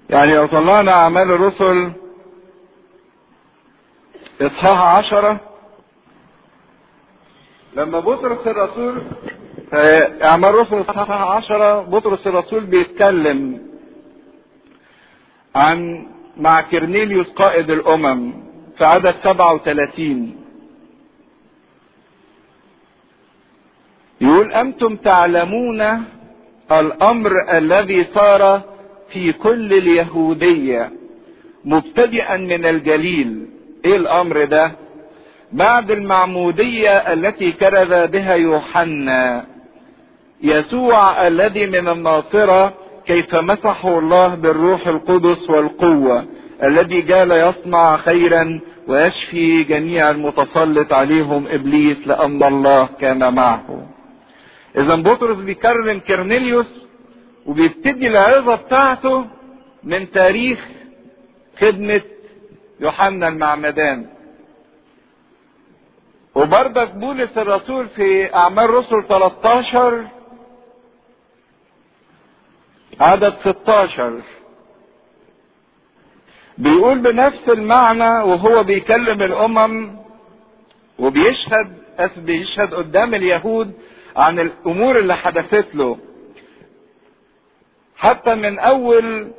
يعني لو طلعنا اعمال الرسل اصحاح عشرة لما بطرس الرسول اعمال الرسل اصحاح عشرة بطرس الرسول بيتكلم عن مع كرنيليوس قائد الامم في عدد 37 يقول انتم تعلمون الامر الذي صار في كل اليهوديه مبتدئا من الجليل ايه الامر ده بعد المعموديه التي كرز بها يوحنا يسوع الذي من الناصره كيف مسحه الله بالروح القدس والقوه الذي جال يصنع خيرا ويشفي جميع المتسلط عليهم ابليس لان الله كان معه اذا بطرس بيكرم كرنيليوس وبيبتدي العظه بتاعته من تاريخ خدمه يوحنا المعمدان وبرضك بولس الرسول في اعمال رسل 13 عدد 16 بيقول بنفس المعنى وهو بيكلم الامم وبيشهد بيشهد قدام اليهود عن الامور اللي حدثت له حتى من اول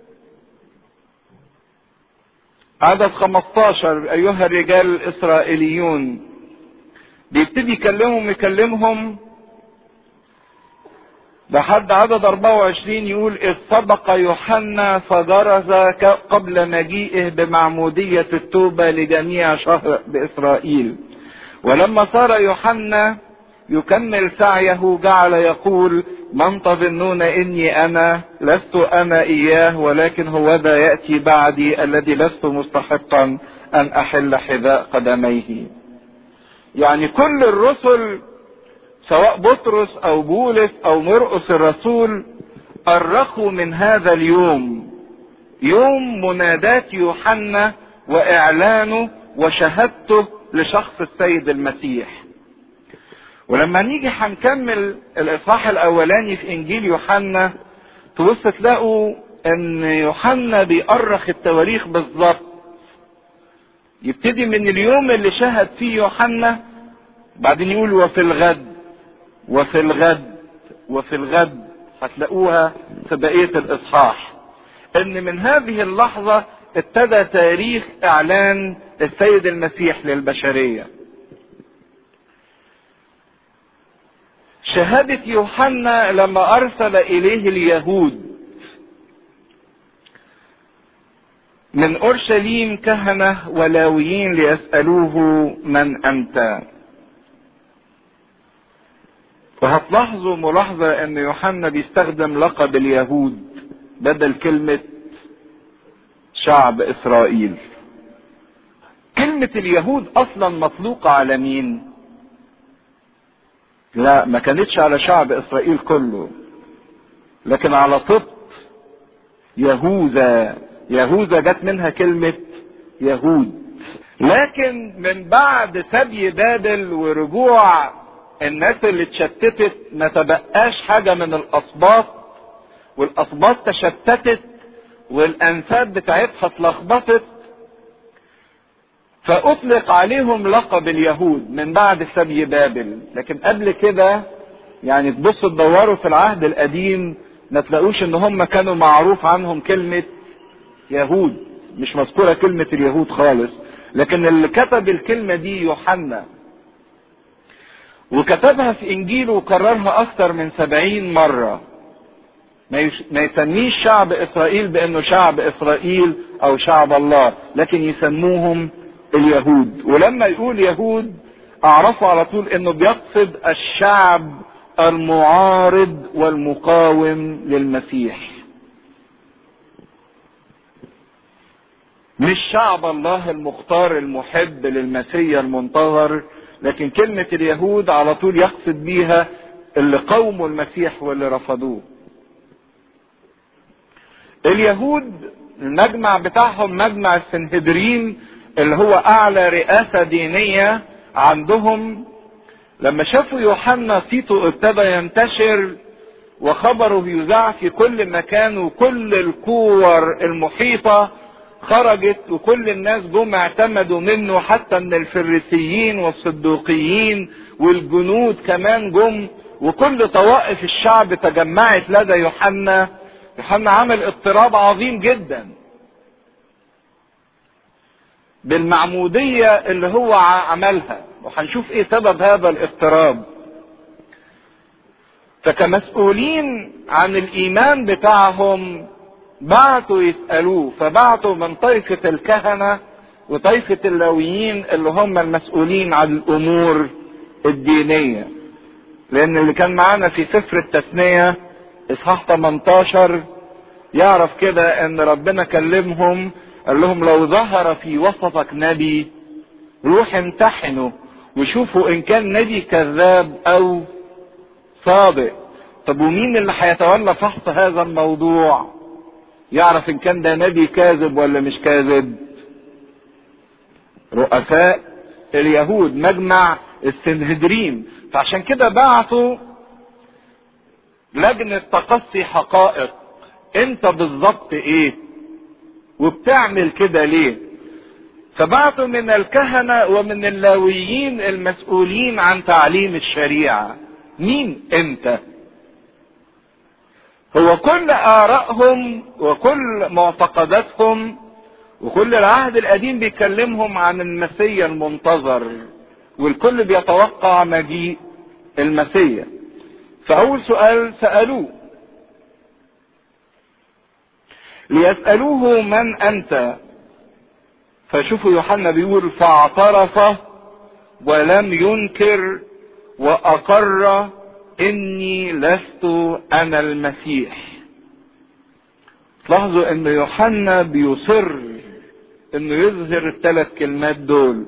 عدد 15 ايها الرجال الاسرائيليون بيبتدي يكلمهم يكلمهم لحد عدد 24 يقول إذ سبق يوحنا فجرز قبل مجيئه بمعمودية التوبة لجميع شهر بإسرائيل ولما صار يوحنا يكمل سعيه جعل يقول من تظنون اني انا لست انا اياه ولكن هو ذا ياتي بعدي الذي لست مستحقا ان احل حذاء قدميه يعني كل الرسل سواء بطرس او بولس او مرقس الرسول أرخوا من هذا اليوم يوم منادات يوحنا واعلانه وشهادته لشخص السيد المسيح ولما نيجي هنكمل الاصحاح الاولاني في انجيل يوحنا تبص تلاقوا ان يوحنا بيأرخ التواريخ بالظبط يبتدي من اليوم اللي شهد فيه يوحنا بعدين يقول وفي الغد وفي الغد وفي الغد هتلاقوها في بقية الاصحاح ان من هذه اللحظة ابتدى تاريخ اعلان السيد المسيح للبشريه شهادة يوحنا لما أرسل إليه اليهود من أورشليم كهنة ولاويين ليسألوه من أنت وهتلاحظوا ملاحظة أن يوحنا بيستخدم لقب اليهود بدل كلمة شعب إسرائيل كلمة اليهود أصلا مطلوقة على مين؟ لا ما كانتش على شعب اسرائيل كله لكن على طب يهوذا يهوذا جت منها كلمة يهود لكن من بعد سبي بابل ورجوع الناس اللي اتشتتت ما تبقاش حاجة من الأسباط والأسباط تشتتت والأنساب بتاعتها اتلخبطت فأطلق عليهم لقب اليهود من بعد سبي بابل لكن قبل كده يعني تبصوا تدوروا في العهد القديم ما تلاقوش ان هم كانوا معروف عنهم كلمة يهود مش مذكورة كلمة اليهود خالص لكن اللي كتب الكلمة دي يوحنا وكتبها في انجيله وكررها اكثر من سبعين مرة ما يسميش شعب اسرائيل بانه شعب اسرائيل او شعب الله لكن يسموهم اليهود ولما يقول يهود اعرفوا على طول انه بيقصد الشعب المعارض والمقاوم للمسيح مش شعب الله المختار المحب للمسيا المنتظر لكن كلمة اليهود على طول يقصد بيها اللي قوموا المسيح واللي رفضوه اليهود المجمع بتاعهم مجمع السنهدرين اللي هو اعلى رئاسة دينية عندهم لما شافوا يوحنا صيته ابتدى ينتشر وخبره يذاع في كل مكان وكل الكور المحيطة خرجت وكل الناس جم اعتمدوا منه حتى من الفريسيين والصدوقيين والجنود كمان جم وكل طوائف الشعب تجمعت لدى يوحنا يوحنا عمل اضطراب عظيم جدا بالمعمودية اللي هو عملها وهنشوف ايه سبب هذا الاضطراب فكمسؤولين عن الايمان بتاعهم بعتوا يسألوه فبعتوا من طائفة الكهنة وطائفة اللاويين اللي هم المسؤولين عن الامور الدينية لان اللي كان معانا في سفر التثنية اصحاح 18 يعرف كده ان ربنا كلمهم قال لهم لو ظهر في وسطك نبي روح امتحنه وشوفوا ان كان نبي كذاب او صادق طب ومين اللي هيتولى فحص هذا الموضوع يعرف ان كان ده نبي كاذب ولا مش كاذب رؤساء اليهود مجمع السنهدرين فعشان كده بعتوا لجنة تقصي حقائق انت بالظبط ايه وبتعمل كده ليه فبعتوا من الكهنة ومن اللاويين المسؤولين عن تعليم الشريعة مين انت هو كل آرائهم وكل معتقداتهم وكل العهد القديم بيكلمهم عن المسيا المنتظر والكل بيتوقع مجيء المسيا فأول سؤال سألوه ليسألوه من أنت فشوفوا يوحنا بيقول فاعترف ولم ينكر وأقر إني لست أنا المسيح لاحظوا ان يوحنا بيصر انه يظهر الثلاث كلمات دول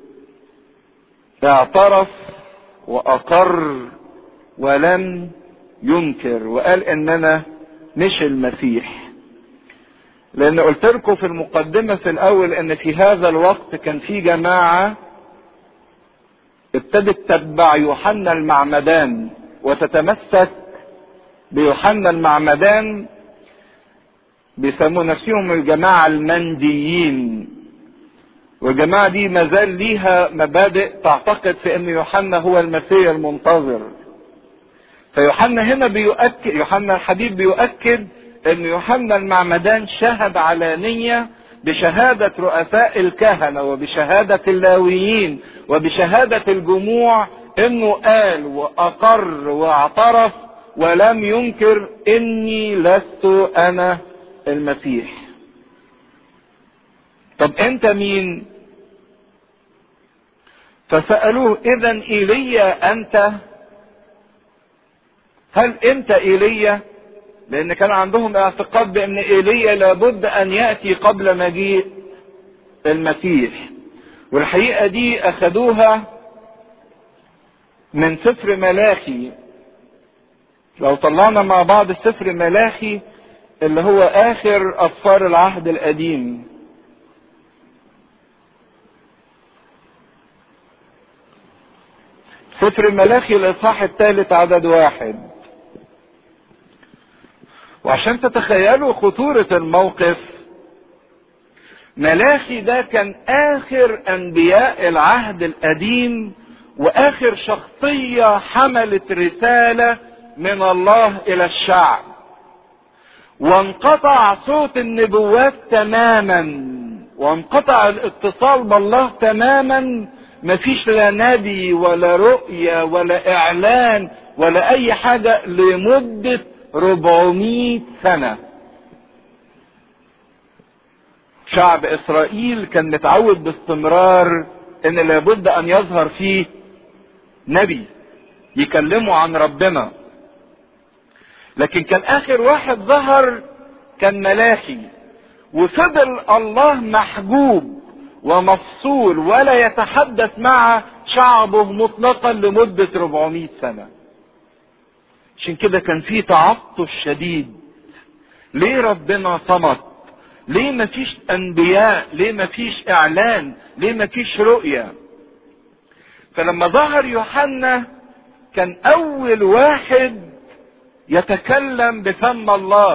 اعترف واقر ولم ينكر وقال ان انا مش المسيح لان قلت لكم في المقدمة في الاول ان في هذا الوقت كان في جماعة ابتدت تتبع يوحنا المعمدان وتتمسك بيوحنا المعمدان بيسموا نفسهم الجماعة المنديين والجماعة دي مازال ليها مبادئ تعتقد في ان يوحنا هو المسيح المنتظر فيوحنا هنا بيؤكد يوحنا الحبيب بيؤكد ان يوحنا المعمدان شهد علانية بشهادة رؤساء الكهنة وبشهادة اللاويين وبشهادة الجموع انه قال واقر واعترف ولم ينكر اني لست انا المسيح طب انت مين فسألوه اذا ايليا انت هل انت ايليا لان كان عندهم اعتقاد بان ايليا لابد ان ياتي قبل مجيء المسيح والحقيقه دي اخذوها من سفر ملاخي لو طلعنا مع بعض السفر ملاخي اللي هو اخر اصفار العهد القديم سفر ملاخي الاصحاح الثالث عدد واحد وعشان تتخيلوا خطورة الموقف ملاخي ده كان اخر انبياء العهد القديم واخر شخصية حملت رسالة من الله الى الشعب وانقطع صوت النبوات تماما وانقطع الاتصال بالله تماما مفيش لا نبي ولا رؤية ولا اعلان ولا اي حاجة لمدة 400 سنة شعب اسرائيل كان متعود باستمرار ان لابد ان يظهر فيه نبي يكلموا عن ربنا لكن كان اخر واحد ظهر كان ملاخي وفضل الله محجوب ومفصول ولا يتحدث مع شعبه مطلقا لمدة 400 سنة عشان كده كان في تعطش شديد ليه ربنا صمت ليه مفيش انبياء ليه مفيش اعلان ليه مفيش رؤية فلما ظهر يوحنا كان اول واحد يتكلم بفم الله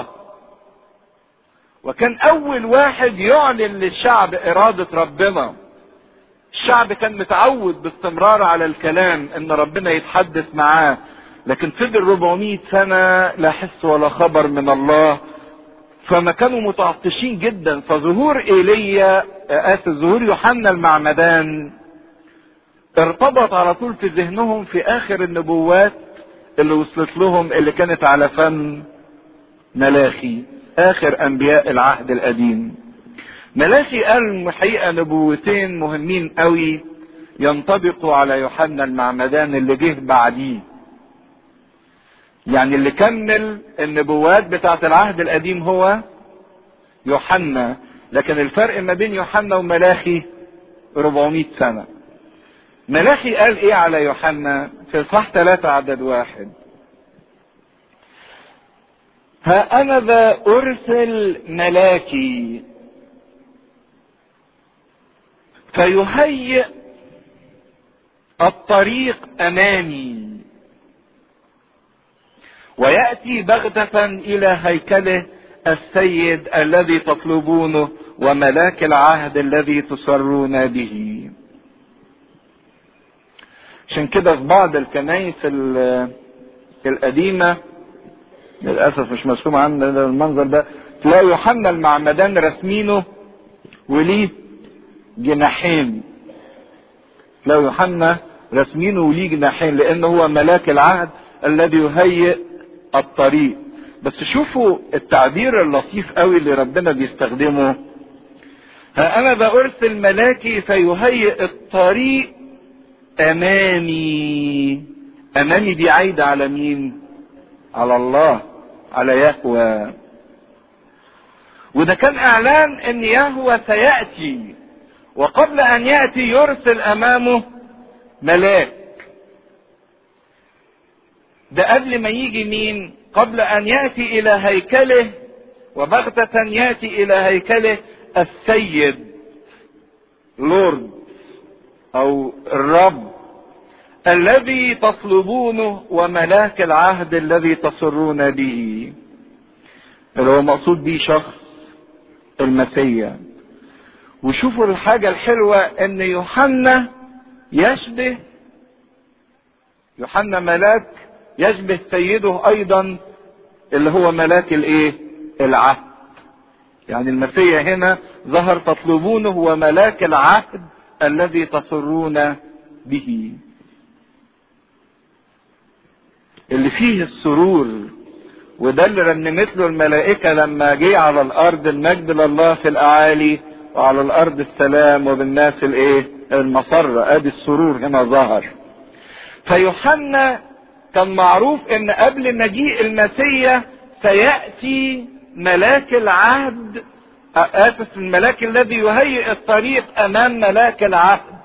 وكان اول واحد يعلن للشعب اراده ربنا الشعب كان متعود باستمرار على الكلام ان ربنا يتحدث معاه لكن فضل 400 سنة لا حس ولا خبر من الله فما كانوا متعطشين جدا فظهور ايليا اسف ظهور يوحنا المعمدان ارتبط على طول في ذهنهم في اخر النبوات اللي وصلت لهم اللي كانت على فم ملاخي اخر انبياء العهد القديم ملاخي قال حقيقة نبوتين مهمين قوي ينطبقوا على يوحنا المعمدان اللي جه بعديه يعني اللي كمل النبوات بتاعت العهد القديم هو يوحنا لكن الفرق ما بين يوحنا وملاخي 400 سنة ملاخي قال ايه على يوحنا في صح ثلاثة عدد واحد ها انا ذا ارسل ملاكي فيهيئ الطريق امامي وياتي بغته الى هيكله السيد الذي تطلبونه وملاك العهد الذي تسرون به عشان كده في بعض الكنائس القديمة للأسف مش مرسوم عندنا المنظر ده تلاقي يوحنا المعمدان رسمينه وليه جناحين تلاقي يوحنا رسمينه وليه جناحين لأن هو ملاك العهد الذي يهيئ الطريق بس شوفوا التعبير اللطيف قوي اللي ربنا بيستخدمه ها انا بارسل ملاكي فيهيئ الطريق امامي امامي دي عايده على مين على الله على يهوى وده كان اعلان ان يهوى سياتي وقبل ان ياتي يرسل امامه ملاك ده قبل ما يجي مين قبل ان ياتي الى هيكله وبغتة ياتي الى هيكله السيد لورد او الرب الذي تطلبونه وملاك العهد الذي تصرون به اللي هو مقصود به شخص المسيا وشوفوا الحاجة الحلوة ان يوحنا يشبه يوحنا ملاك يشبه سيده ايضا اللي هو ملاك الايه العهد يعني المسيح هنا ظهر تطلبونه وملاك العهد الذي تصرون به اللي فيه السرور وده اللي رنمت له الملائكة لما جه على الأرض المجد لله في الأعالي وعلى الأرض السلام وبالناس الإيه؟ المسرة أدي السرور هنا ظهر. فيوحنا كان معروف إن قبل مجيء المسيح سيأتي ملاك العهد آسف الملاك الذي يهيئ الطريق أمام ملاك العهد.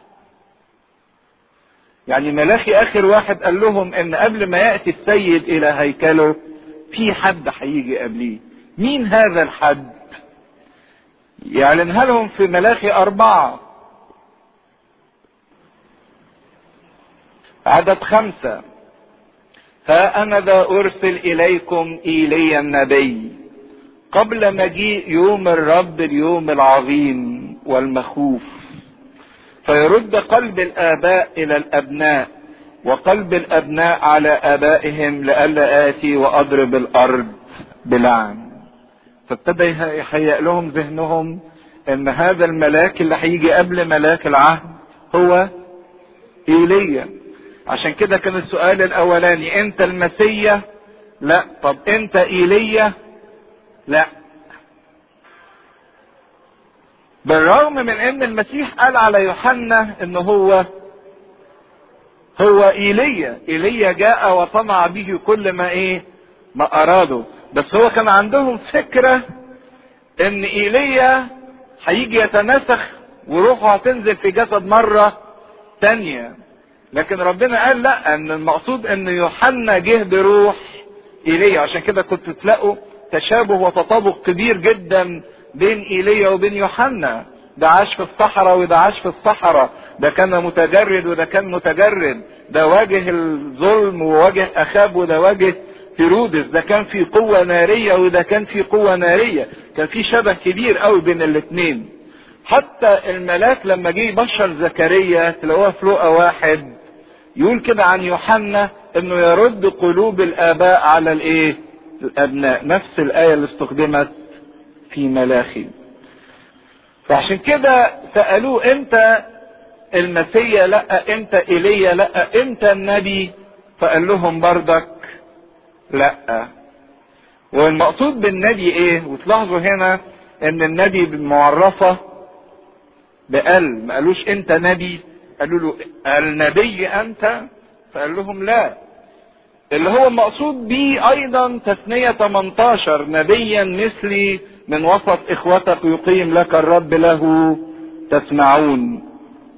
يعني ملاخي اخر واحد قال لهم ان قبل ما ياتي السيد الى هيكله في حد هيجي قبليه مين هذا الحد يعلنها لهم في ملاخي اربعة عدد خمسة ها انا ذا ارسل اليكم ايليا النبي قبل مجيء يوم الرب اليوم العظيم والمخوف فيرد قلب الآباء إلى الأبناء وقلب الأبناء على آبائهم لئلا آتي وأضرب الأرض بلعن فابتدى يهيأ لهم ذهنهم إن هذا الملاك اللي هيجي قبل ملاك العهد هو إيليا عشان كده كان السؤال الأولاني أنت المسيا؟ لا طب أنت إيليا؟ لا بالرغم من ان المسيح قال على يوحنا ان هو هو ايليا ايليا جاء وصنع به كل ما ايه ما اراده بس هو كان عندهم فكرة ان ايليا هيجي يتناسخ وروحه هتنزل في جسد مرة تانية لكن ربنا قال لا ان المقصود ان يوحنا جه بروح ايليا عشان كده كنت تلاقوا تشابه وتطابق كبير جدا بين ايليا وبين يوحنا ده عاش في الصحراء وده عاش في الصحراء ده كان متجرد وده كان متجرد ده واجه الظلم وواجه اخاب وده واجه هيرودس ده كان في قوة نارية وده كان في قوة نارية كان في شبه كبير قوي بين الاثنين حتى الملاك لما جه يبشر زكريا تلاقوها في لقا واحد يقول كده عن يوحنا انه يرد قلوب الاباء على الايه الابناء نفس الايه اللي استخدمت في ملاخي فعشان كده سالوه امتى المسيا لا امتى ايليا لا امتى النبي فقال لهم بردك لا والمقصود بالنبي ايه وتلاحظوا هنا ان النبي معرفة بقل ما قالوش انت نبي قالوا له النبي انت فقال لهم لا اللي هو المقصود به ايضا تثنية 18 نبيا مثلي من وسط اخوتك يقيم لك الرب له تسمعون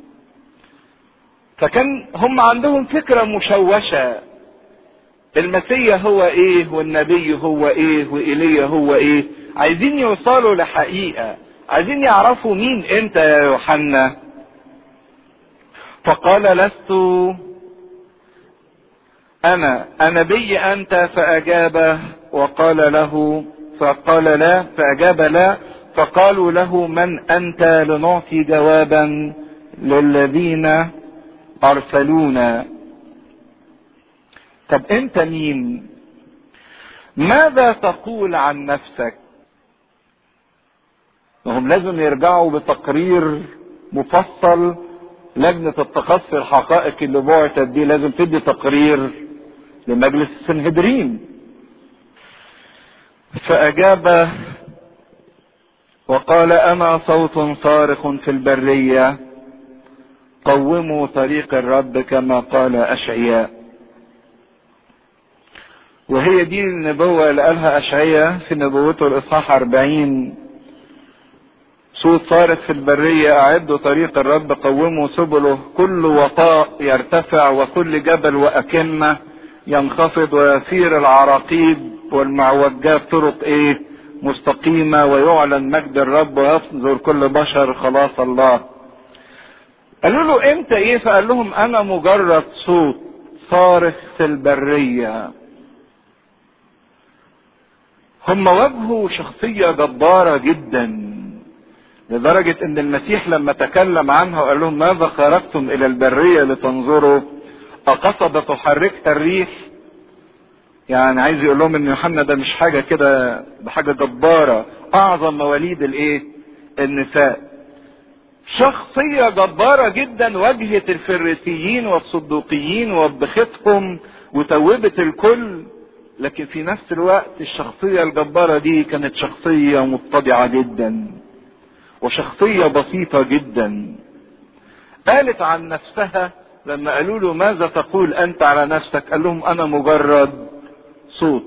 فكان هم عندهم فكرة مشوشة المسيا هو ايه والنبي هو ايه وإيليا هو ايه عايزين يوصلوا لحقيقة عايزين يعرفوا مين انت يا يوحنا فقال لست انا انبي انت فاجاب وقال له فقال لا فاجاب لا فقالوا له من انت لنعطي جوابا للذين ارسلونا طب انت مين ماذا تقول عن نفسك هم لازم يرجعوا بتقرير مفصل لجنة التخصي الحقائق اللي بعثت دي لازم تدي تقرير لمجلس السنهدرين فأجاب وقال أنا صوت صارخ في البرية قوموا طريق الرب كما قال أشعياء وهي دي النبوة اللي قالها أشعياء في نبوته الإصحاح 40 صوت صارت في البرية أعدوا طريق الرب قوموا سبله كل وطاء يرتفع وكل جبل وأكمة ينخفض ويسير العراقيب والمعوجات طرق ايه مستقيمة ويعلن مجد الرب ويصدر كل بشر خلاص الله قالوا له امتى ايه فقال لهم انا مجرد صوت صارخ في البرية هم واجهوا شخصية جبارة جدا لدرجة ان المسيح لما تكلم عنها وقال لهم ماذا خرجتم الى البرية لتنظروا اقصد تحركت الريح يعني عايز يقول لهم ان يوحنا ده مش حاجة كده ده حاجة جبارة اعظم مواليد الايه النساء شخصية جبارة جدا واجهت الفريسيين والصدوقيين وبختهم وتوبت الكل لكن في نفس الوقت الشخصية الجبارة دي كانت شخصية متضعة جدا وشخصية بسيطة جدا قالت عن نفسها لما قالوا له ماذا تقول انت على نفسك قال لهم انا مجرد صوت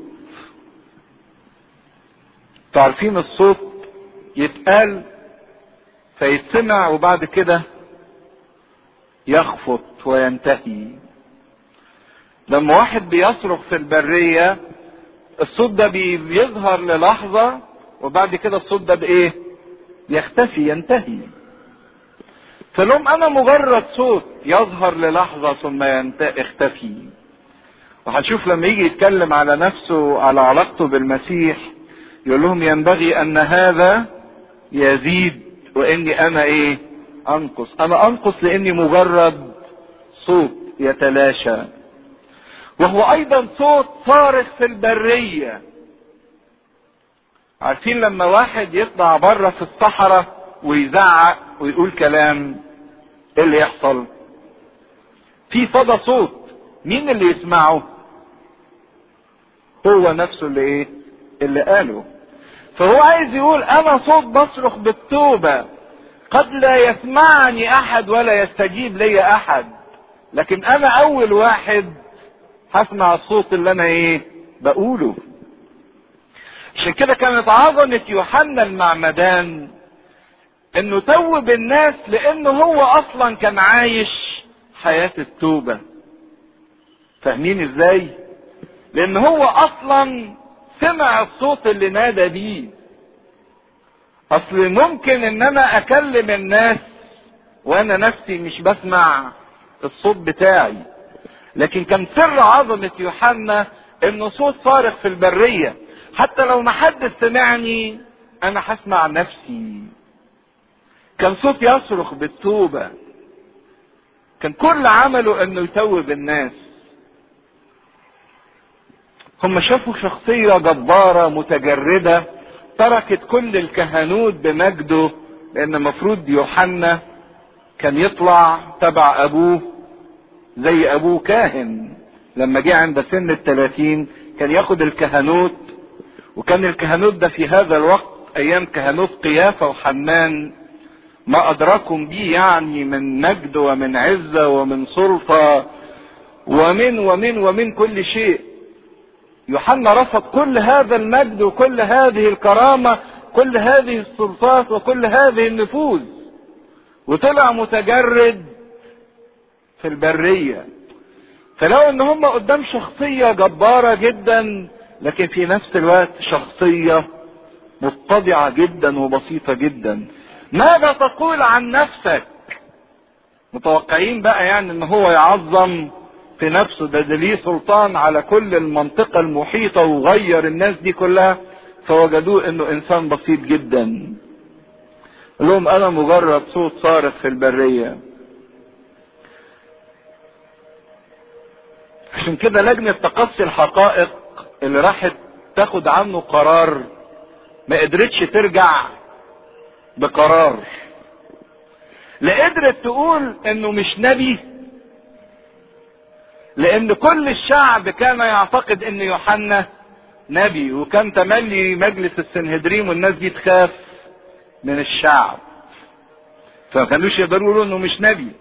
تعرفين الصوت يتقال فيتسمع وبعد كده يخفت وينتهي لما واحد بيصرخ في البرية الصوت ده بيظهر للحظة وبعد كده الصوت ده بايه يختفي ينتهي فلهم انا مجرد صوت يظهر للحظة ثم يختفي وهنشوف لما يجي يتكلم على نفسه على علاقته بالمسيح يقول لهم ينبغي ان هذا يزيد واني انا ايه انقص انا انقص لاني مجرد صوت يتلاشى وهو ايضا صوت صارخ في البرية عارفين لما واحد يطلع بره في الصحراء ويزعق ويقول كلام ايه اللي يحصل في صدى صوت مين اللي يسمعه هو نفسه اللي ايه اللي قاله فهو عايز يقول انا صوت بصرخ بالتوبة قد لا يسمعني احد ولا يستجيب لي احد لكن انا اول واحد هسمع الصوت اللي انا ايه بقوله عشان كده كانت عظمة يوحنا المعمدان انه توب الناس لانه هو اصلا كان عايش حياة التوبة فاهمين ازاي لان هو اصلا سمع الصوت اللي نادى بيه اصل ممكن ان انا اكلم الناس وانا نفسي مش بسمع الصوت بتاعي لكن كان سر عظمة يوحنا انه صوت صارخ في البرية حتى لو ما حد سمعني انا هسمع نفسي كان صوت يصرخ بالتوبة كان كل عمله انه يتوب الناس هم شافوا شخصية جبارة متجردة تركت كل الكهنوت بمجده لان المفروض يوحنا كان يطلع تبع ابوه زي ابوه كاهن لما جه عند سن الثلاثين كان ياخد الكهنوت وكان الكهنوت ده في هذا الوقت ايام كهنوت قيافة وحنان ما ادراكم به يعني من مجد ومن عزة ومن سلطة ومن ومن ومن كل شيء يوحنا رفض كل هذا المجد وكل هذه الكرامة كل هذه السلطات وكل هذه النفوذ وطلع متجرد في البرية فلو ان هم قدام شخصية جبارة جدا لكن في نفس الوقت شخصية متضعة جدا وبسيطة جدا ماذا تقول عن نفسك متوقعين بقى يعني ان هو يعظم في نفسه ده, ده ليه سلطان على كل المنطقة المحيطة وغير الناس دي كلها فوجدوه انه انسان بسيط جدا قال لهم انا مجرد صوت صارخ في البرية عشان كده لجنة تقصي الحقائق اللي راحت تاخد عنه قرار ما قدرتش ترجع بقرار لا قدرت تقول انه مش نبي لان كل الشعب كان يعتقد ان يوحنا نبي وكان تملي مجلس السنهدريم والناس دي تخاف من الشعب فما كانوش يقدروا يقولوا انه مش نبي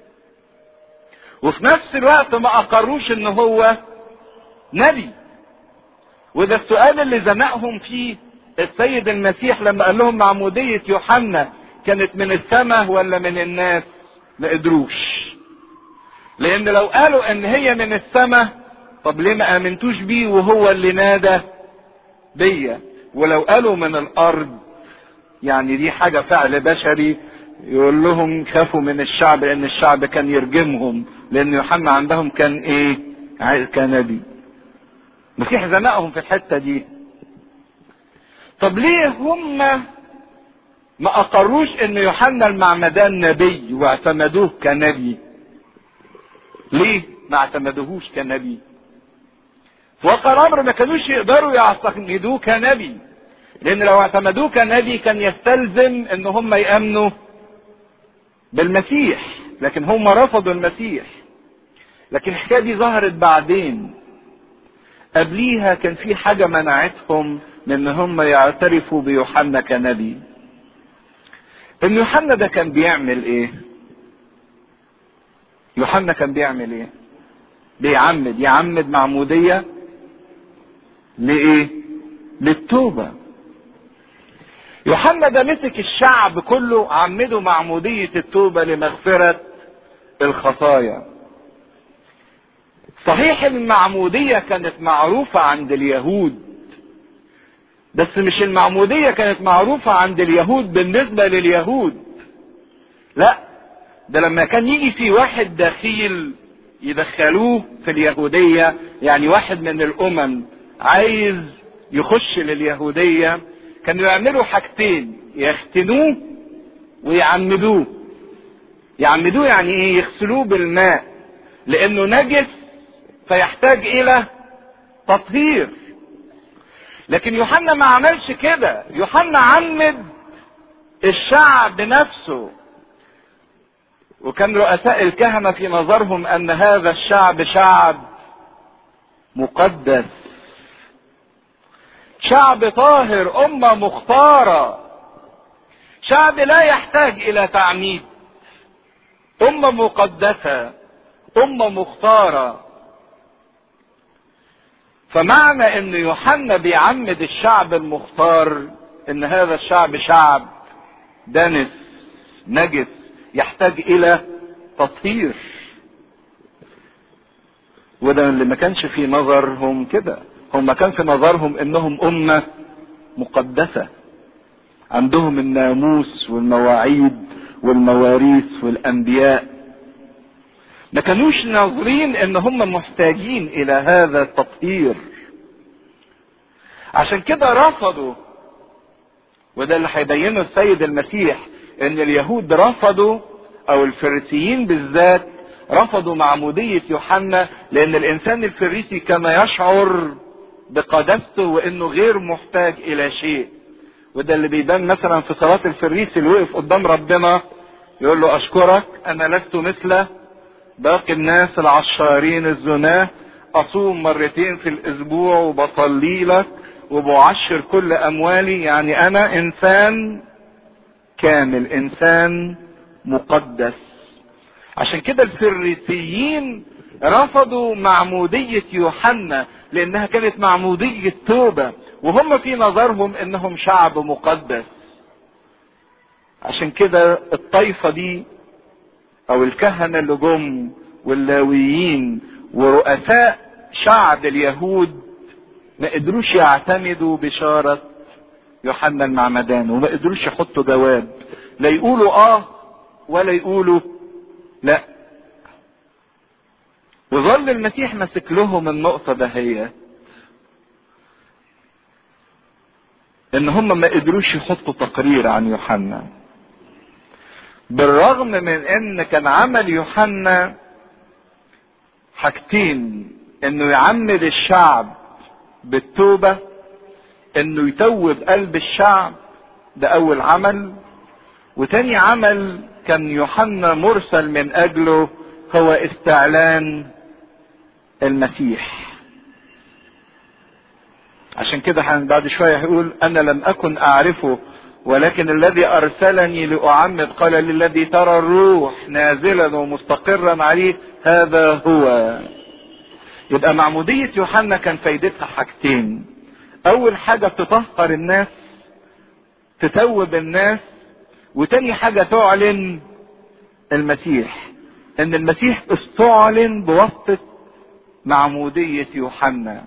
وفي نفس الوقت ما اقروش ان هو نبي وده السؤال اللي زنقهم فيه السيد المسيح لما قال لهم معمودية يوحنا كانت من السماء ولا من الناس ما قدروش لان لو قالوا ان هي من السماء طب ليه ما امنتوش بيه وهو اللي نادى بيا ولو قالوا من الارض يعني دي حاجة فعل بشري يقول لهم خافوا من الشعب لان الشعب كان يرجمهم لان يوحنا عندهم كان ايه كان نبي المسيح زنقهم في الحتة دي طب ليه هم ما اقروش ان يوحنا المعمدان نبي واعتمدوه كنبي ليه ما اعتمدوهوش كنبي في واقع الامر ما كانوش يقدروا يعتقدوه كنبي لان لو اعتمدوه كنبي كان يستلزم ان هم يامنوا بالمسيح لكن هم رفضوا المسيح لكن الحكايه دي ظهرت بعدين قبليها كان في حاجه منعتهم من ان هم يعترفوا بيوحنا كنبي ان يوحنا ده كان بيعمل ايه يوحنا كان بيعمل ايه بيعمد يعمد معمودية لإيه؟ للتوبة. يوحنا ده مسك الشعب كله عمده معمودية التوبة لمغفرة الخطايا. صحيح المعمودية كانت معروفة عند اليهود. بس مش المعمودية كانت معروفة عند اليهود بالنسبة لليهود. لا ده لما كان يجي في واحد دخيل يدخلوه في اليهودية يعني واحد من الأمم عايز يخش لليهودية كانوا يعملوا حاجتين يختنوه ويعمدوه يعمدوه يعني ايه يغسلوه بالماء لانه نجس فيحتاج الى تطهير لكن يوحنا ما عملش كده يوحنا عمد الشعب نفسه وكان رؤساء الكهنة في نظرهم ان هذا الشعب شعب مقدس شعب طاهر امة مختارة شعب لا يحتاج الى تعميد امة مقدسة امة مختارة فمعنى ان يوحنا بيعمد الشعب المختار ان هذا الشعب شعب دنس نجس يحتاج الى تطهير وده اللي ما كانش في نظرهم كده هم كان في نظرهم انهم امة مقدسة عندهم الناموس والمواعيد والمواريث والانبياء ما كانوش ناظرين ان هم محتاجين الى هذا التطهير عشان كده رفضوا وده اللي هيبينه السيد المسيح ان اليهود رفضوا او الفريسيين بالذات رفضوا معمودية يوحنا لان الانسان الفريسي كان يشعر بقدسته وانه غير محتاج الى شيء وده اللي بيبان مثلا في صلاة الفريسي اللي وقف قدام ربنا يقول له اشكرك انا لست مثل باقي الناس العشارين الزناه اصوم مرتين في الاسبوع وبصلي لك وبعشر كل اموالي يعني انا انسان كامل انسان مقدس عشان كده الفريسيين رفضوا معمودية يوحنا لانها كانت معمودية توبة وهم في نظرهم انهم شعب مقدس عشان كده الطائفة دي او الكهنة اللي جم واللاويين ورؤساء شعب اليهود ما قدروش يعتمدوا بشارة يوحنا المعمدان وما قدروش يحطوا جواب لا يقولوا اه ولا يقولوا لا وظل المسيح ماسك لهم النقطة دهية ان هم ما قدروش يحطوا تقرير عن يوحنا بالرغم من ان كان عمل يوحنا حاجتين انه يعمد الشعب بالتوبة انه يتوب قلب الشعب ده اول عمل وتاني عمل كان يوحنا مرسل من اجله هو استعلان المسيح عشان كده بعد شوية هيقول انا لم اكن اعرفه ولكن الذي ارسلني لاعمد قال للذي ترى الروح نازلا ومستقرا عليه هذا هو يبقى معمودية يوحنا كان فايدتها حاجتين اول حاجة تطهر الناس تتوب الناس وتاني حاجة تعلن المسيح ان المسيح استعلن بواسطة معمودية يوحنا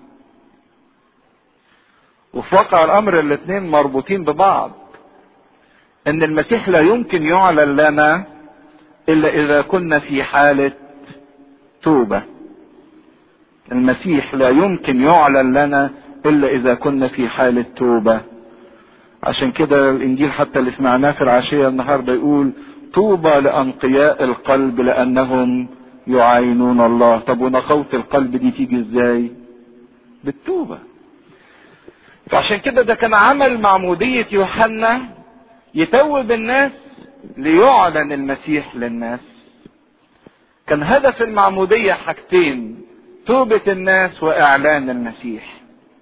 وفي واقع الامر الاثنين مربوطين ببعض ان المسيح لا يمكن يعلن لنا الا اذا كنا في حالة توبة المسيح لا يمكن يعلن لنا الا اذا كنا في حالة توبة عشان كده الانجيل حتى اللي سمعناه في العشية النهاردة يقول طوبى لانقياء القلب لانهم يعاينون الله طب ونقوة القلب دي تيجي ازاي بالتوبة فعشان كده ده كان عمل معمودية يوحنا يتوب الناس ليعلن المسيح للناس كان هدف المعمودية حاجتين توبة الناس واعلان المسيح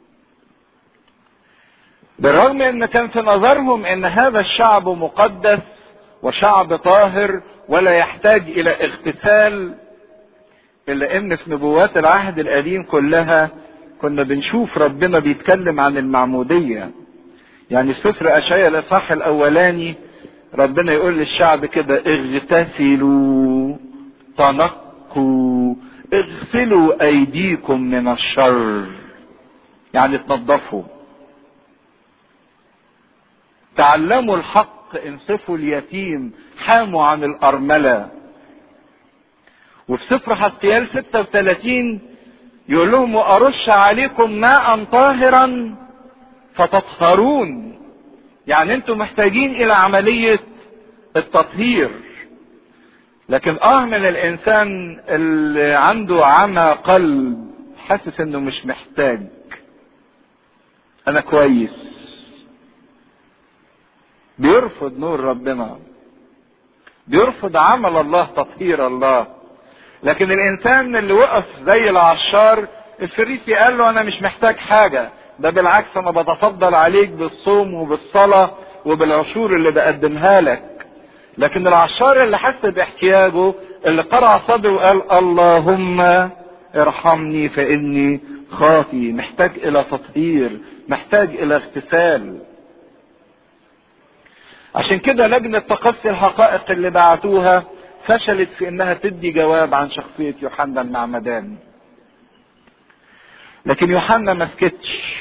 بالرغم ان كان في نظرهم ان هذا الشعب مقدس وشعب طاهر ولا يحتاج الى اغتسال الا ان في نبوات العهد القديم كلها كنا بنشوف ربنا بيتكلم عن المعمودية يعني سفر اشعياء الاصحاح الاولاني ربنا يقول للشعب كده اغتسلوا تنقوا اغسلوا ايديكم من الشر يعني تنظفوا تعلموا الحق انصفوا اليتيم حاموا عن الارمله وفي سفر حسقيال 36 يقول لهم وارش عليكم ماء طاهرا فتطهرون يعني انتم محتاجين الى عمليه التطهير لكن اه من الانسان اللي عنده عمى قلب حاسس انه مش محتاج انا كويس بيرفض نور ربنا بيرفض عمل الله تطهير الله لكن الانسان اللي وقف زي العشار الفريسي قال له انا مش محتاج حاجه ده بالعكس انا بتفضل عليك بالصوم وبالصلاه وبالعشور اللي بقدمها لك لكن العشار اللي حس باحتياجه اللي قرع صدره وقال اللهم ارحمني فاني خاطي محتاج الى تطهير محتاج الى اغتسال عشان كده لجنة تقصي الحقائق اللي بعتوها فشلت في انها تدي جواب عن شخصية يوحنا المعمدان لكن يوحنا ما سكتش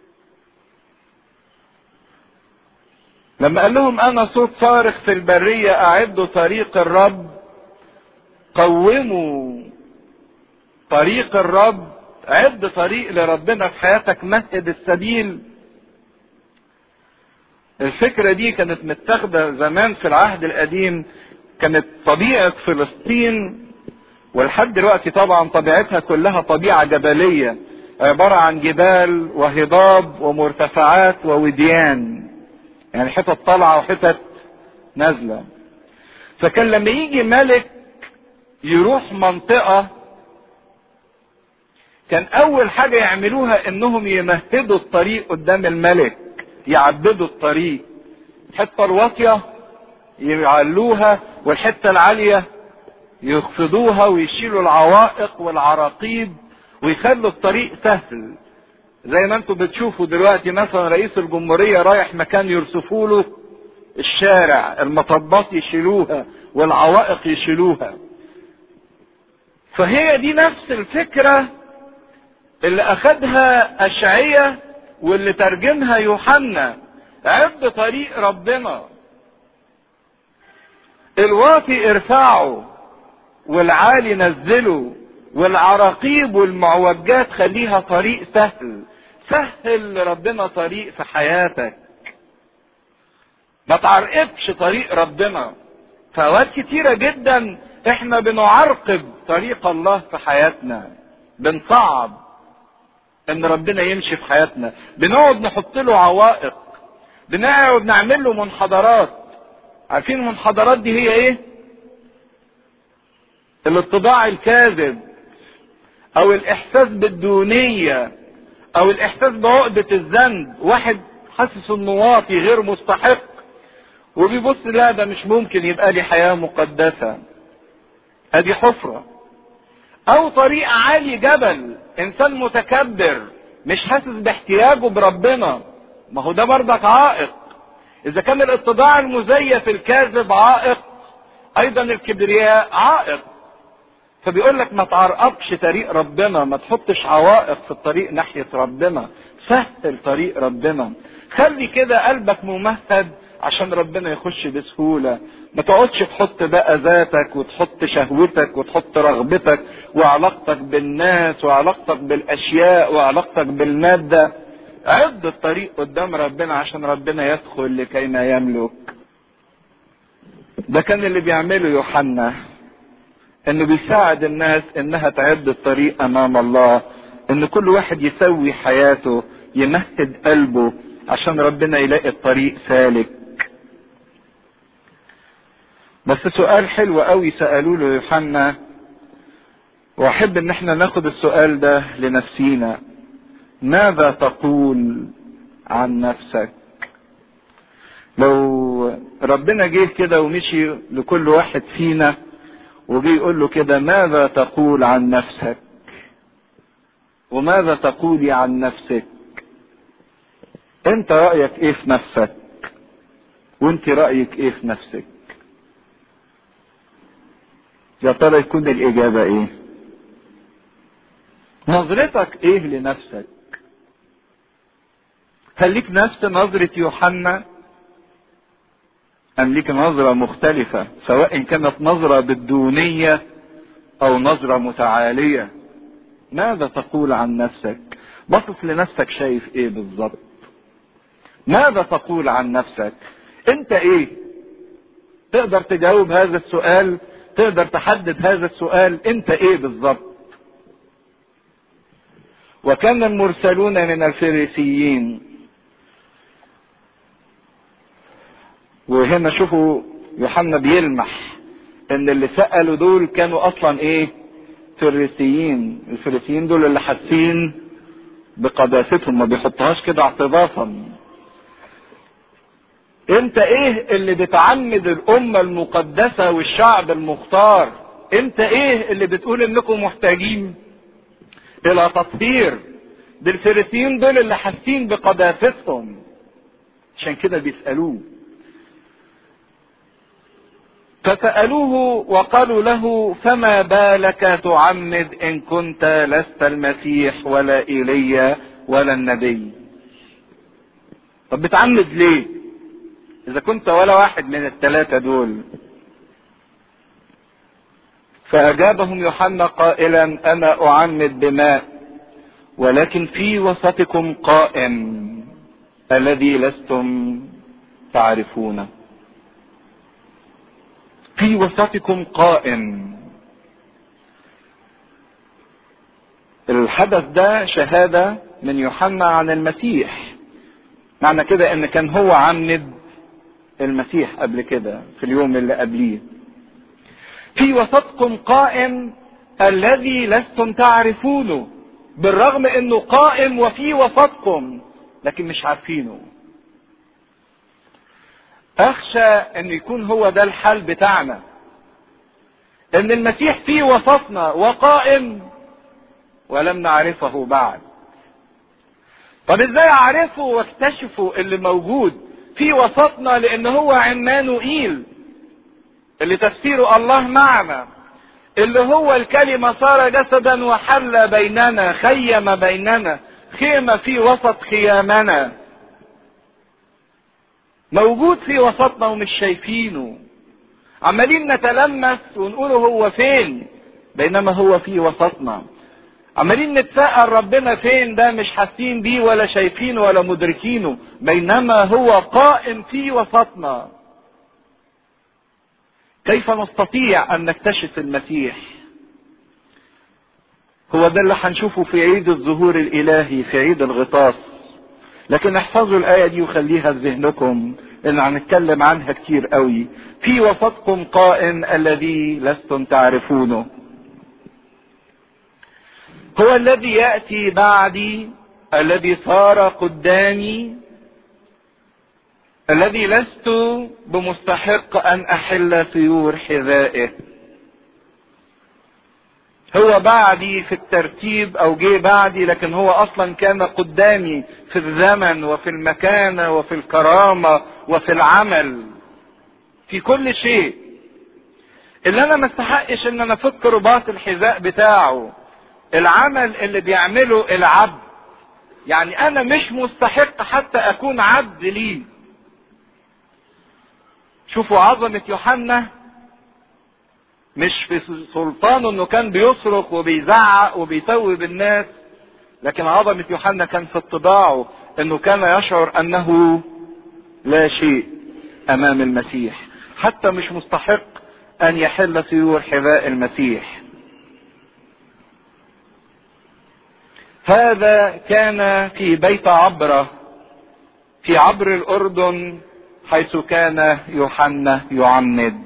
لما قال لهم انا صوت صارخ في البرية اعدوا طريق الرب قوموا طريق الرب عد طريق لربنا في حياتك مهد السبيل الفكرة دي كانت متاخدة زمان في العهد القديم كانت طبيعة فلسطين ولحد دلوقتي طبعا طبيعتها كلها طبيعة جبلية عبارة عن جبال وهضاب ومرتفعات ووديان يعني حتت طالعة وحتت نازلة فكان لما يجي ملك يروح منطقة كان أول حاجة يعملوها إنهم يمهدوا الطريق قدام الملك يعبدوا الطريق الحتة الواطية يعلوها والحتة العالية يخفضوها ويشيلوا العوائق والعراقيب ويخلوا الطريق سهل زي ما انتم بتشوفوا دلوقتي مثلا رئيس الجمهورية رايح مكان يرصفوا له الشارع المطبات يشيلوها والعوائق يشيلوها فهي دي نفس الفكرة اللي اخدها اشعية واللي ترجمها يوحنا عد طريق ربنا الواطي ارفعه والعالي نزله والعراقيب والمعوجات خليها طريق سهل سهل لربنا طريق في حياتك ما تعرقبش طريق ربنا فأوقات كتيرة جدا احنا بنعرقب طريق الله في حياتنا بنصعب ان ربنا يمشي في حياتنا بنقعد نحط له عوائق بنقعد نعمل له منحدرات عارفين المنحدرات دي هي ايه الاتباع الكاذب او الاحساس بالدونية او الاحساس بعقدة الذنب واحد حاسس انه واطي غير مستحق وبيبص لا ده مش ممكن يبقى لي حياة مقدسة ادي حفرة او طريق عالي جبل انسان متكبر مش حاسس باحتياجه بربنا ما هو ده برضك عائق اذا كان الاتباع المزيف الكاذب عائق ايضا الكبرياء عائق فبيقول لك ما تعرقبش طريق ربنا ما تحطش عوائق في الطريق ناحية ربنا سهل طريق ربنا خلي كده قلبك ممهد عشان ربنا يخش بسهولة ما تقعدش تحط بقى ذاتك وتحط شهوتك وتحط رغبتك وعلاقتك بالناس وعلاقتك بالاشياء وعلاقتك بالمادة عد الطريق قدام ربنا عشان ربنا يدخل لكي ما يملك ده كان اللي بيعمله يوحنا انه بيساعد الناس انها تعد الطريق امام الله ان كل واحد يسوي حياته يمهد قلبه عشان ربنا يلاقي الطريق سالك بس سؤال حلو قوي سألوه له يوحنا واحب ان احنا ناخد السؤال ده لنفسينا ماذا تقول عن نفسك لو ربنا جه كده ومشي لكل واحد فينا وجي يقول له كده ماذا تقول عن نفسك وماذا تقولي عن نفسك انت رأيك ايه في نفسك وانت رأيك ايه في نفسك يا ترى يكون الاجابة ايه نظرتك ايه لنفسك هل ليك نفس نظرة يوحنا أم ليك نظرة مختلفة سواء كانت نظرة بالدونية أو نظرة متعالية ماذا تقول عن نفسك بصص لنفسك شايف ايه بالظبط ماذا تقول عن نفسك انت ايه تقدر تجاوب هذا السؤال تقدر تحدد هذا السؤال انت ايه بالظبط وكان المرسلون من الفريسيين وهنا شوفوا يوحنا بيلمح ان اللي سألوا دول كانوا اصلا ايه فريسيين الفريسيين دول اللي حاسين بقداستهم ما بيحطهاش كده اعتباطا انت ايه اللي بتعمد الامة المقدسة والشعب المختار انت ايه اللي بتقول انكم محتاجين الى تطهير دول الفريسيين دول اللي حاسين بقداستهم عشان كده بيسألوه فسألوه وقالوا له فما بالك تعمد إن كنت لست المسيح ولا إيليا ولا النبي طب بتعمد ليه إذا كنت ولا واحد من الثلاثة دول فأجابهم يوحنا قائلا أنا أعمد بماء ولكن في وسطكم قائم الذي لستم تعرفونه في وسطكم قائم الحدث ده شهادة من يوحنا عن المسيح معنى كده ان كان هو عمد المسيح قبل كده في اليوم اللي قبليه في وسطكم قائم الذي لستم تعرفونه بالرغم انه قائم وفي وسطكم لكن مش عارفينه اخشى ان يكون هو ده الحال بتاعنا ان المسيح في وسطنا وقائم ولم نعرفه بعد طب ازاي اعرفه واكتشفه اللي موجود في وسطنا لان هو عمانوئيل اللي تفسيره الله معنا اللي هو الكلمة صار جسدا وحل بيننا خيم بيننا خيمة في وسط خيامنا موجود في وسطنا ومش شايفينه عمالين نتلمس ونقول هو فين بينما هو في وسطنا عمالين نتساءل ربنا فين ده مش حاسين بيه ولا شايفينه ولا مدركينه بينما هو قائم في وسطنا كيف نستطيع ان نكتشف المسيح هو ده اللي هنشوفه في عيد الظهور الالهي في عيد الغطاس لكن احفظوا الايه دي وخليها في ذهنكم لان هنتكلم عنها كتير قوي في وسطكم قائم الذي لستم تعرفونه هو الذي ياتي بعدي الذي صار قدامي الذي لست بمستحق ان احل سيور حذائه هو بعدي في الترتيب او جه بعدي لكن هو اصلا كان قدامي في الزمن وفي المكانه وفي الكرامه وفي العمل في كل شيء اللي انا ما استحقش ان انا افك رباط الحذاء بتاعه العمل اللي بيعمله العبد يعني انا مش مستحق حتى اكون عبد ليه شوفوا عظمة يوحنا مش في سلطانه انه كان بيصرخ وبيزعق وبيتوب الناس لكن عظمة يوحنا كان في اتباعه انه كان يشعر انه لا شيء امام المسيح حتى مش مستحق ان يحل سيور حذاء المسيح هذا كان في بيت عبرة في عبر الأردن حيث كان يوحنا يعمد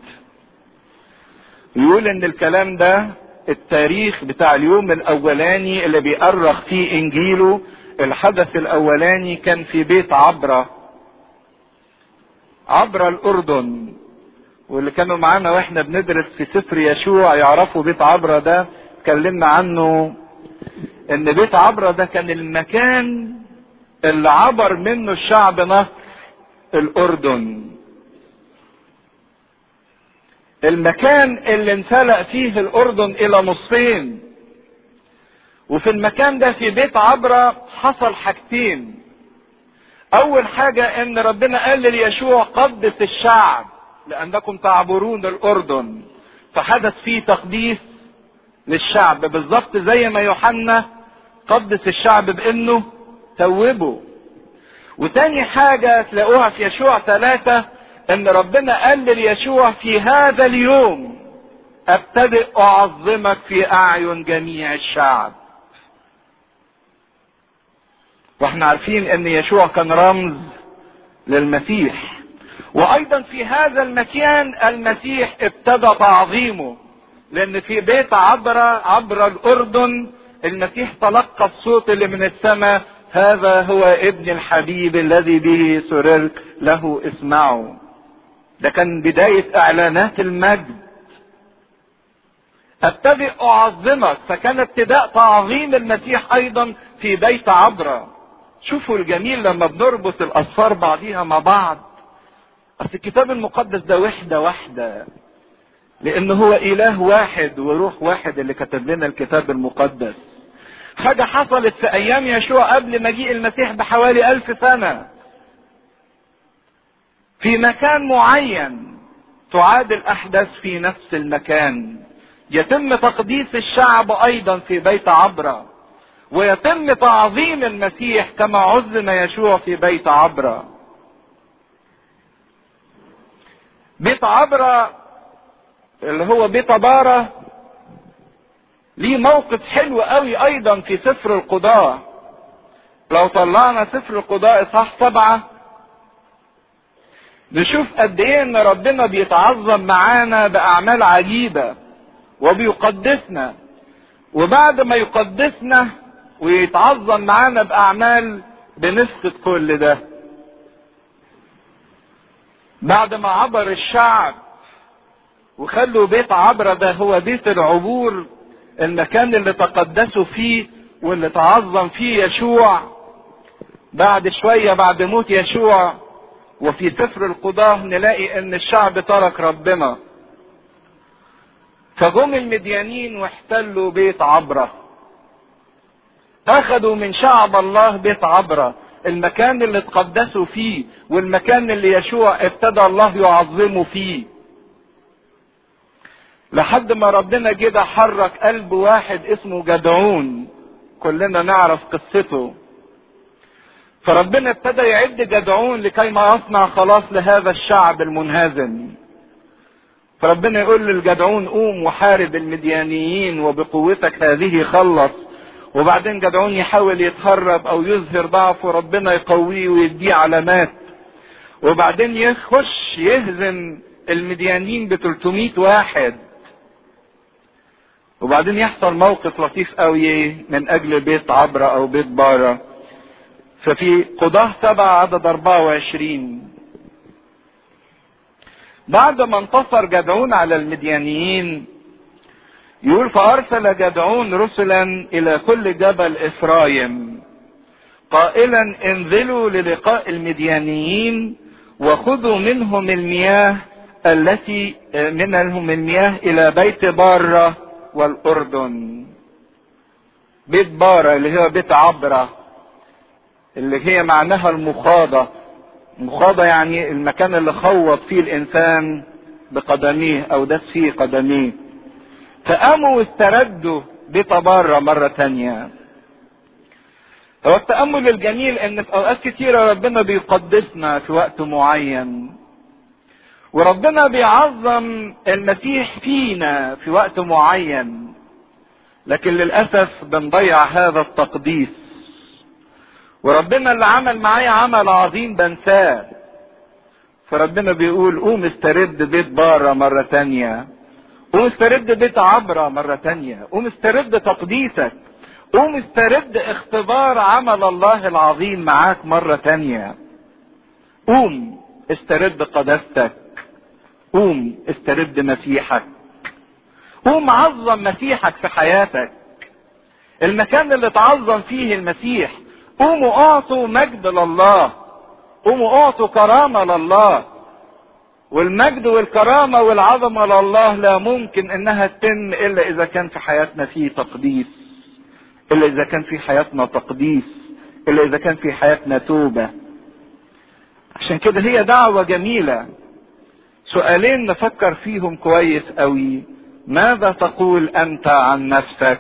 يقول ان الكلام ده التاريخ بتاع اليوم الاولاني اللي بيأرخ فيه انجيله الحدث الاولاني كان في بيت عبرة عبر الاردن واللي كانوا معانا واحنا بندرس في سفر يشوع يعرفوا بيت عبرة ده اتكلمنا عنه ان بيت عبرة ده كان المكان اللي عبر منه الشعب نهر الاردن المكان اللي انفلق فيه الاردن الى نصفين وفي المكان ده في بيت عبرة حصل حاجتين اول حاجة ان ربنا قال ليشوع قدس الشعب لانكم تعبرون الاردن فحدث فيه تقديس للشعب بالظبط زي ما يوحنا قدس الشعب بانه توبه وتاني حاجة تلاقوها في يشوع ثلاثة ان ربنا قال ليشوع في هذا اليوم ابتدئ اعظمك في اعين جميع الشعب واحنا عارفين ان يشوع كان رمز للمسيح وايضا في هذا المكان المسيح ابتدى تعظيمه لان في بيت عبر عبر الاردن المسيح تلقى الصوت اللي من السماء هذا هو ابن الحبيب الذي به سررت له اسمعوا ده كان بداية اعلانات المجد ابتدئ اعظمك فكان ابتداء تعظيم المسيح ايضا في بيت عبرة شوفوا الجميل لما بنربط الاسفار بعضيها مع بعض اصل الكتاب المقدس ده وحدة واحدة لان هو اله واحد وروح واحد اللي كتب لنا الكتاب المقدس حاجة حصلت في ايام يشوع قبل مجيء المسيح بحوالي الف سنة في مكان معين تعاد الاحداث في نفس المكان يتم تقديس الشعب ايضا في بيت عبرة ويتم تعظيم المسيح كما عزم يشوع في بيت عبرة بيت عبرة اللي هو بيت بارة ليه موقف حلو قوي ايضا في سفر القضاء لو طلعنا سفر القضاء اصحاح سبعة نشوف قد ايه ان ربنا بيتعظم معانا باعمال عجيبة وبيقدسنا وبعد ما يقدسنا ويتعظم معانا باعمال بنفقد كل ده بعد ما عبر الشعب وخلوا بيت عبرة ده هو بيت العبور المكان اللي تقدسوا فيه واللي تعظم فيه يشوع بعد شوية بعد موت يشوع وفي سفر القضاة نلاقي ان الشعب ترك ربنا فجم المديانين واحتلوا بيت عبرة اخذوا من شعب الله بيت عبرة المكان اللي تقدسوا فيه والمكان اللي يشوع ابتدى الله يعظمه فيه لحد ما ربنا كده حرك قلب واحد اسمه جدعون كلنا نعرف قصته فربنا ابتدى يعد جدعون لكي ما يصنع خلاص لهذا الشعب المنهزم فربنا يقول للجدعون قوم وحارب المديانيين وبقوتك هذه خلص وبعدين جدعون يحاول يتهرب او يظهر ضعفه ربنا يقويه ويديه علامات وبعدين يخش يهزم المديانين ب 300 واحد وبعدين يحصل موقف لطيف قوي من اجل بيت عبرة او بيت بارة ففي قضاة سبعة عدد 24 بعد ما انتصر جدعون على المديانيين يقول فارسل جدعون رسلا الى كل جبل افرايم قائلا انزلوا للقاء المديانيين وخذوا منهم المياه التي منهم المياه الى بيت باره والاردن بيت باره اللي هو بيت عبره اللي هي معناها المخاضه المخاضه يعني المكان اللي خوض فيه الانسان بقدميه او دس فيه قدميه فقاموا واستردوا بيت بره مرة تانية هو التأمل الجميل ان في اوقات كتيرة ربنا بيقدسنا في وقت معين وربنا بيعظم المسيح فينا في وقت معين لكن للأسف بنضيع هذا التقديس وربنا اللي عمل معايا عمل عظيم بنساه فربنا بيقول قوم استرد بيت بارة مرة تانية قوم استرد بيت عبرة مرة تانية قوم استرد تقديسك قوم استرد اختبار عمل الله العظيم معاك مرة تانية قوم استرد قداستك قوم استرد مسيحك قوم عظم مسيحك في حياتك المكان اللي تعظم فيه المسيح قوموا اعطوا مجد لله قوموا اعطوا كرامة لله والمجد والكرامة والعظمة لله لا ممكن انها تتم الا اذا كان في حياتنا فيه تقديس الا اذا كان في حياتنا تقديس الا اذا كان في حياتنا توبة عشان كده هي دعوة جميلة سؤالين نفكر فيهم كويس قوي ماذا تقول انت عن نفسك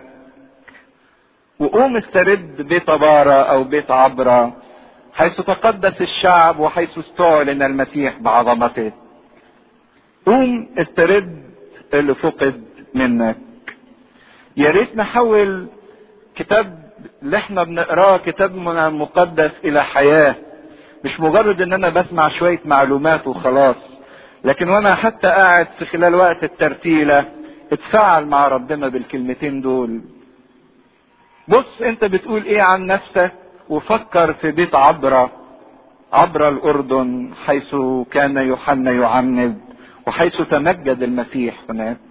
وقوم استرد بيت بارة او بيت عبرة حيث تقدس الشعب وحيث استعلن المسيح بعظمته قوم استرد اللي فقد منك يا ريت نحول كتاب اللي احنا بنقراه كتابنا المقدس الى حياه مش مجرد ان انا بسمع شويه معلومات وخلاص لكن وانا حتى قاعد في خلال وقت الترتيله اتفاعل مع ربنا بالكلمتين دول بص انت بتقول ايه عن نفسك وفكر في بيت عبرة عبر الأردن حيث كان يوحنا يعمد وحيث تمجد المسيح هناك